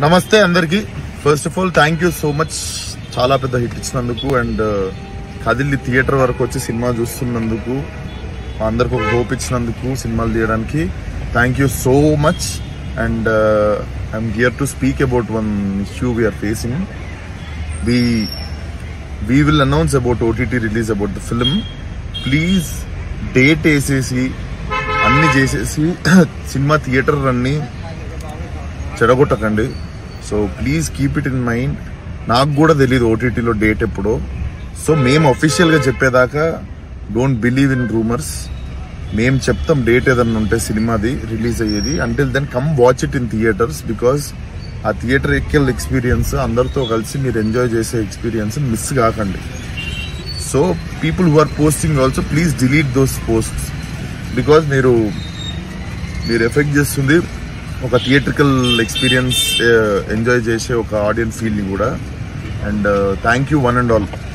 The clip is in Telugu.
నమస్తే అందరికి first of all thank you so much చాలా పెద్ద హిట్ ఇచ్చినందుకు అండ్ కదిల్లి థియేటర్ వరకు వచ్చి సినిమా చూస్తున్నందుకు మా అందరికి ఒక హోప్ ఇచ్చినందుకు సినిమాలు తీయడానికి thank you so much and I'm here to speak about one issue we're facing we we will announce about OTT release about the film please date వేసేసి అన్ని చేసేసి సినిమా థియేటర్ అన్ని చెడగొట్టకండి so please keep it in mind నాకు కూడా తెలియదు ఓటీటీలో డేట్ ఎప్పుడో సో మేము అఫీషియల్గా చెప్పేదాకా డోంట్ బిలీవ్ ఇన్ రూమర్స్ మేము చెప్తాం డేట్ ఏదన్నా ఉంటే సినిమాది రిలీజ్ అయ్యేది until then come watch it in theatres because ఆ థియేటర్ ఎక్కెల్ ఎక్స్పీరియన్స్ అందరితో కలిసి మీరు ఎంజాయ్ చేసే ఎక్స్పీరియన్స్ మిస్ కాకండి so people who are posting also please delete those posts because మీరు మీరు ఎఫెక్ట్ చేస్తుంది ఒక థియేట్రికల్ ఎక్స్పీరియన్స్ ఎంజాయ్ చేసే ఒక ఆడియన్స్ ఫీల్ని కూడా and thank you one and all